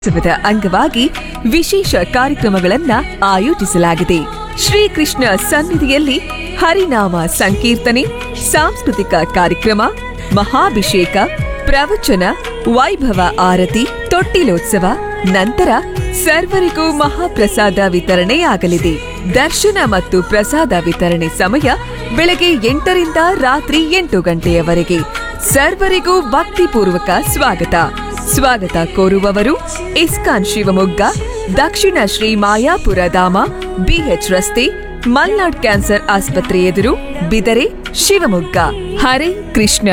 ಉತ್ಸವದ ಅಂಗವಾಗಿ ವಿಶೇಷ ಕಾರ್ಯಕ್ರಮಗಳನ್ನ ಆಯೋಜಿಸಲಾಗಿದೆ ಶ್ರೀಕೃಷ್ಣ ಸನ್ನಿಧಿಯಲ್ಲಿ ಹರಿನಾಮ ಸಂಕೀರ್ತನೆ ಸಾಂಸ್ಕೃತಿಕ ಕಾರ್ಯಕ್ರಮ ಮಹಾಭಿಷೇಕ ಪ್ರವಚನ ವೈಭವ ಆರತಿ ತೊಟ್ಟಿಲೋತ್ಸವ ನಂತರ ಸರ್ವರಿಗೂ ಮಹಾಪ್ರಸಾದ ವಿತರಣೆಯಾಗಲಿದೆ ದರ್ಶನ ಮತ್ತು ಪ್ರಸಾದ ವಿತರಣೆ ಸಮಯ ಬೆಳಗ್ಗೆ ಎಂಟರಿಂದ ರಾತ್ರಿ ಎಂಟು ಗಂಟೆಯವರೆಗೆ ಸರ್ವರಿಗೂ ಭಕ್ತಿಪೂರ್ವಕ ಸ್ವಾಗತ ಸ್ವಾಗತ ಕೋರುವವರು ಇಸ್ಕಾನ್ ಶಿವಮೊಗ್ಗ ದಕ್ಷಿಣ ಶ್ರೀ ಮಾಯಾಪುರ ಧಾಮ ಬಿಎಚ್ ರಸ್ತೆ ಮಲ್ನಾಡ್ ಕ್ಯಾನ್ಸರ್ ಆಸ್ಪತ್ರೆ ಎದುರು ಬಿದರೆ ಶಿವಮೊಗ್ಗ ಹರೇ ಕೃಷ್ಣ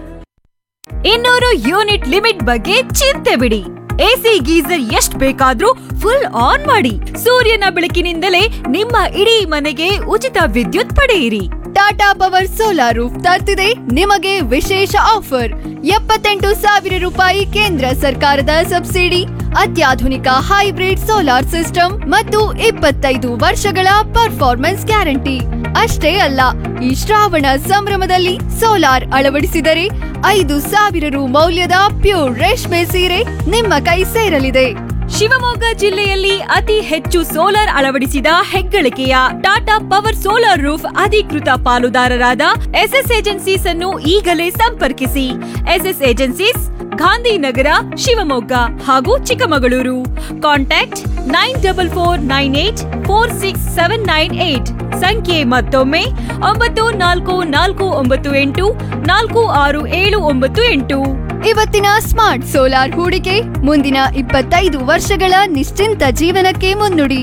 ಇನ್ನೂರು ಯೂನಿಟ್ ಲಿಮಿಟ್ ಬಗ್ಗೆ ಚಿಂತೆ ಬಿಡಿ ಎಸಿ ಗೀಸರ್ ಎಷ್ಟ್ ಬೇಕಾದ್ರೂ ಫುಲ್ ಆನ್ ಮಾಡಿ ಸೂರ್ಯನ ಬೆಳಕಿನಿಂದಲೇ ನಿಮ್ಮ ಇಡೀ ಮನೆಗೆ ಉಚಿತ ವಿದ್ಯುತ್ ಪಡೆಯಿರಿ ಟಾಟಾ ಪವರ್ ಸೋಲಾರ್ ರೂಫ್ ತರ್ತಿದೆ ನಿಮಗೆ ವಿಶೇಷ ಆಫರ್ ಎಪ್ಪತ್ತೆಂಟು ಸಾವಿರ ರೂಪಾಯಿ ಕೇಂದ್ರ ಸರ್ಕಾರದ ಸಬ್ಸಿಡಿ ಅತ್ಯಾಧುನಿಕ ಹೈಬ್ರಿಡ್ ಸೋಲಾರ್ ಸಿಸ್ಟಮ್ ಮತ್ತು ಇಪ್ಪತ್ತೈದು ವರ್ಷಗಳ ಪರ್ಫಾರ್ಮೆನ್ಸ್ ಗ್ಯಾರಂಟಿ ಅಷ್ಟೇ ಅಲ್ಲ ಈ ಶ್ರಾವಣ ಸಂಭ್ರಮದಲ್ಲಿ ಸೋಲಾರ್ ಅಳವಡಿಸಿದರೆ ಐದು ಸಾವಿರ ರು ಮೌಲ್ಯದ ಪ್ಯೂರ್ ರೇಷ್ಮೆ ಸೀರೆ ನಿಮ್ಮ ಕೈ ಸೇರಲಿದೆ ಶಿವಮೊಗ್ಗ ಜಿಲ್ಲೆಯಲ್ಲಿ ಅತಿ ಹೆಚ್ಚು ಸೋಲಾರ್ ಅಳವಡಿಸಿದ ಹೆಗ್ಗಳಿಕೆಯ ಟಾಟಾ ಪವರ್ ಸೋಲಾರ್ ರೂಫ್ ಅಧಿಕೃತ ಪಾಲುದಾರರಾದ ಎಸ್ಎಸ್ ಏಜೆನ್ಸೀಸ್ ಅನ್ನು ಈಗಲೇ ಸಂಪರ್ಕಿಸಿ ಎಸ್ಎಸ್ ಏಜೆನ್ಸೀಸ್ ಗಾಂಧಿನಗರ ಶಿವಮೊಗ್ಗ ಹಾಗೂ Chikkamagaluru contact nine double four nine eight four six seven nine eight ಸಂಖ್ಯೆ ಮತ್ತೊಮ್ಮೆ ಒಂಬತ್ತು ನಾಲ್ಕು ನಾಲ್ಕು ಒಂಬತ್ತು ಎಂಟು ನಾಲ್ಕು ಆರು ಏಳು ಒಂಬತ್ತು ಎಂಟು ಇವತ್ತಿನ ಸ್ಮಾರ್ಟ್ ಸೋಲಾರ್ ಹೂಡಿಕೆ ಮುಂದಿನ ಇಪ್ಪತ್ತೈದು ವರ್ಷಗಳ ನಿಶ್ಚಿಂತ ಜೀವನಕ್ಕೆ ಮುನ್ನುಡಿ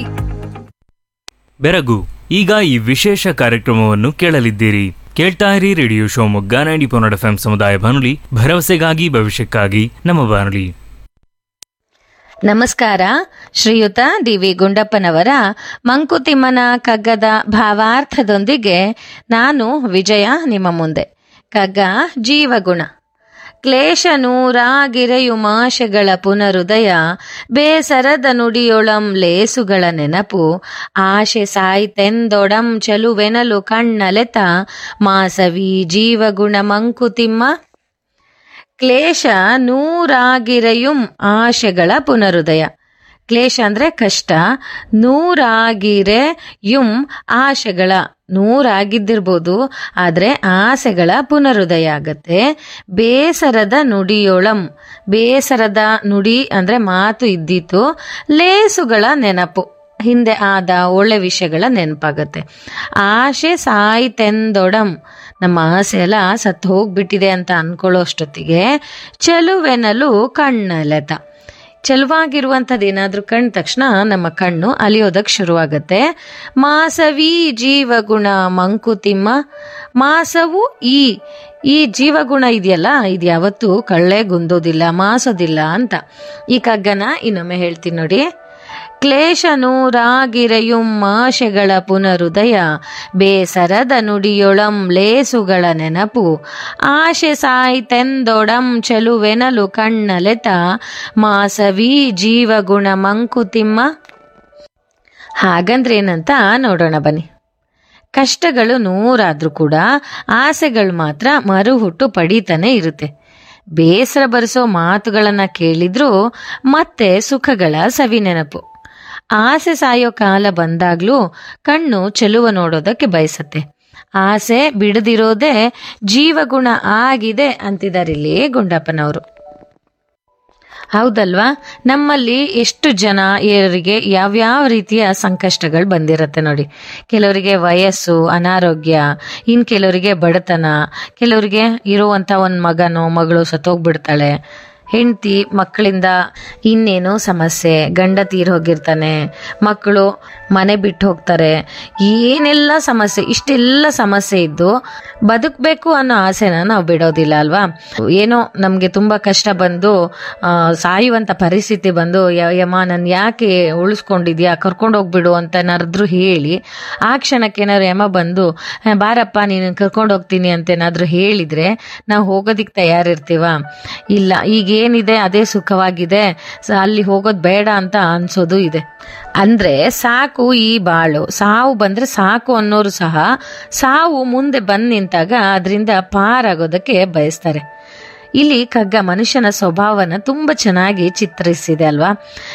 ಬೆರಗು ಈಗ ಈ ವಿಶೇಷ ಕಾರ್ಯಕ್ರಮವನ್ನು ಕೇಳಲಿದ್ದೀರಿ ಕೇಳ್ತಾ ಇರಿ ರೇಡಿಯೋ ಶಿವಮೊಗ್ಗ ನೈಂಟಿ ಪೊನ್ನಡ ಎಫ್ ಸಮುದಾಯ ಬಾನುಲಿ ಭರವಸೆಗಾಗಿ ಭವಿಷ್ಯಕ್ಕಾಗಿ ನಮ್ಮ ಬಾನುಲಿ ನಮಸ್ಕಾರ ಶ್ರೀಯುತ ಡಿ ವಿ ಗುಂಡಪ್ಪನವರ ಮಂಕುತಿಮ್ಮನ ಕಗ್ಗದ ಭಾವಾರ್ಥದೊಂದಿಗೆ ನಾನು ವಿಜಯ ನಿಮ್ಮ ಮುಂದೆ ಕಗ್ಗ ಜೀವಗುಣ ಕ್ಲೇಶ ನೂರಾಗಿರೆಯುಮಾಶೆಗಳ ಪುನರುದಯ ಬೇಸರದ ನುಡಿಯೊಳಂ ಲೇಸುಗಳ ನೆನಪು ಆಶೆ ಸಾಯ್ತೆಂದೊಡಂ ಚಲುವೆನಲು ಕಣ್ಣಲೆತ ಮಾಸವಿ ಜೀವಗುಣ ಮಂಕುತಿಮ್ಮ ಕ್ಲೇಶ ನೂರಾಗಿರೆಯುಂ ಆಶೆಗಳ ಪುನರುದಯ ಕ್ಲೇಶ ಅಂದ್ರೆ ಕಷ್ಟ ನೂರಾಗಿರೆ ಯುಂ ಆಶೆಗಳ ನೂರಾಗಿದ್ದಿರ್ಬೋದು ಆದ್ರೆ ಆಸೆಗಳ ಪುನರುದಯ ಆಗತ್ತೆ ಬೇಸರದ ನುಡಿಯೊಳಂ ಬೇಸರದ ನುಡಿ ಅಂದ್ರೆ ಮಾತು ಇದ್ದಿತ್ತು ಲೇಸುಗಳ ನೆನಪು ಹಿಂದೆ ಆದ ಒಳ್ಳೆ ವಿಷಯಗಳ ನೆನಪಾಗತ್ತೆ ಆಶೆ ಸಾಯ್ತೆಂದೊಡಂ ನಮ್ಮ ಆಸೆ ಎಲ್ಲ ಸತ್ತು ಹೋಗ್ಬಿಟ್ಟಿದೆ ಅಂತ ಅನ್ಕೊಳ್ಳೋ ಅಷ್ಟೊತ್ತಿಗೆ ಚಲುವೆನಲು ಕಣ್ಣಲೆತ ಚಲುವಾಗಿರುವಂಥದ್ದು ಏನಾದರೂ ಕಂಡ ತಕ್ಷಣ ನಮ್ಮ ಕಣ್ಣು ಅಲಿಯೋದಕ್ಕೆ ಶುರುವಾಗತ್ತೆ ಮಾಸವಿ ಜೀವಗುಣ ಮಂಕುತಿಮ್ಮ ಮಾಸವು ಈ ಈ ಜೀವಗುಣ ಇದೆಯಲ್ಲ ಇದು ಯಾವತ್ತೂ ಕಳ್ಳೆ ಗುಂದೋದಿಲ್ಲ ಮಾಸೋದಿಲ್ಲ ಅಂತ ಈ ಕಗ್ಗನ ಇನ್ನೊಮ್ಮೆ ಹೇಳ್ತೀನಿ ನೋಡಿ ಕ್ಲೇಶ ನೂರಾಗಿರೆಯುಂ ಆಶೆಗಳ ಪುನರುದಯ ಬೇಸರದ ನುಡಿಯೊಳಂ ಲೇಸುಗಳ ನೆನಪು ಆಶೆ ಸಾಯ್ತೆಂದೊಡಂ ಚೆಲುವೆನಲು ಕಣ್ಣಲೆತ ಮಾಸವಿ ಜೀವಗುಣ ಮಂಕುತಿಮ್ಮ ಹಾಗಂದ್ರೇನಂತ ನೋಡೋಣ ಬನ್ನಿ ಕಷ್ಟಗಳು ನೂರಾದ್ರೂ ಕೂಡ ಆಸೆಗಳು ಮಾತ್ರ ಮರುಹುಟ್ಟು ಪಡೀತಾನೆ ಇರುತ್ತೆ ಬೇಸರ ಬರೆಸೋ ಮಾತುಗಳನ್ನ ಕೇಳಿದ್ರೂ ಮತ್ತೆ ಸುಖಗಳ ಸವಿ ನೆನಪು ಆಸೆ ಸಾಯೋ ಕಾಲ ಬಂದಾಗ್ಲೂ ಕಣ್ಣು ಚೆಲುವ ನೋಡೋದಕ್ಕೆ ಬಯಸತ್ತೆ ಆಸೆ ಬಿಡದಿರೋದೇ ಜೀವಗುಣ ಆಗಿದೆ ಅಂತಿದಾರಿಲ್ಲಿ ಗುಂಡಪ್ಪನವರು ಹೌದಲ್ವಾ ನಮ್ಮಲ್ಲಿ ಎಷ್ಟು ಜನ ಇವರಿಗೆ ಯಾವ್ಯಾವ ರೀತಿಯ ಸಂಕಷ್ಟಗಳು ಬಂದಿರತ್ತೆ ನೋಡಿ ಕೆಲವರಿಗೆ ವಯಸ್ಸು ಅನಾರೋಗ್ಯ ಇನ್ ಕೆಲವರಿಗೆ ಬಡತನ ಕೆಲವರಿಗೆ ಇರುವಂತ ಒಂದ್ ಮಗನೋ ಮಗಳು ಸತ್ತೋಗ್ಬಿಡ್ತಾಳೆ ಹೆಂಡತಿ ಮಕ್ಕಳಿಂದ ಇನ್ನೇನೋ ಸಮಸ್ಯೆ ಗಂಡ ತೀರ್ ಹೋಗಿರ್ತಾನೆ ಮಕ್ಕಳು ಮನೆ ಬಿಟ್ಟು ಹೋಗ್ತಾರೆ ಏನೆಲ್ಲ ಸಮಸ್ಯೆ ಇಷ್ಟೆಲ್ಲ ಸಮಸ್ಯೆ ಇದ್ದು ಬದುಕಬೇಕು ಅನ್ನೋ ಆಸೆನ ನಾವು ಬಿಡೋದಿಲ್ಲ ಅಲ್ವಾ ಏನೋ ನಮಗೆ ತುಂಬ ಕಷ್ಟ ಬಂದು ಆ, ಸಾಯುವಂಥ ಪರಿಸ್ಥಿತಿ ಬಂದು ಯ- ಯಮ್ಮ ನಾನು ಯಾಕೆ ಉಳಿಸ್ಕೊಂಡಿದ್ಯಾ ಕರ್ಕೊಂಡು ಹೋಗ್ಬಿಡು ಅಂತ ಏನಾದ್ರು ಹೇಳಿ ಆ ಕ್ಷಣಕ್ಕೆ ಏನಾದ್ರು ಯಮ ಬಂದು "ಹ, ಬಾರಪ್ಪ ನೀನು ಕರ್ಕೊಂಡು ಹೋಗ್ತೀನಿ ಅಂತ ಏನಾದ್ರು ಹೇಳಿದ್ರೆ ನಾವು ಹೋಗೋದಿಕ್ಕೆ ತಯಾರಿರ್ತೀವ ಇಲ್ಲ ಈಗ ಏನಿದೆ ಅದೇ ಸುಖವಾಗಿದೆ ಸ- ಅಲ್ಲಿ ಹೋಗೋದು ಬೇಡ ಅಂತ ಅನ್ಸೋದು ಇದೆ ಅಂದ್ರೆ ಸಾಕು ಈ ಬಾಳು ಸಾವು ಬಂದ್ರೆ ಸಾಕು ಅನ್ನೋರು ಸಹ ಸಾವು ಮುಂದೆ ಬಂದ್ ನಿಂತಾಗ ಅದರಿಂದ ಪಾರಾಗೋದಕ್ಕೆ ಬಯಸ್ತಾರೆ ಇಲ್ಲಿ ಕಗ್ಗ ಮನುಷ್ಯನ ಸ್ವಭಾವನ ತುಂಬಾ ಚೆನ್ನಾಗಿ ಚಿತ್ರಿಸಿದೆ ಅಲ್ವಾ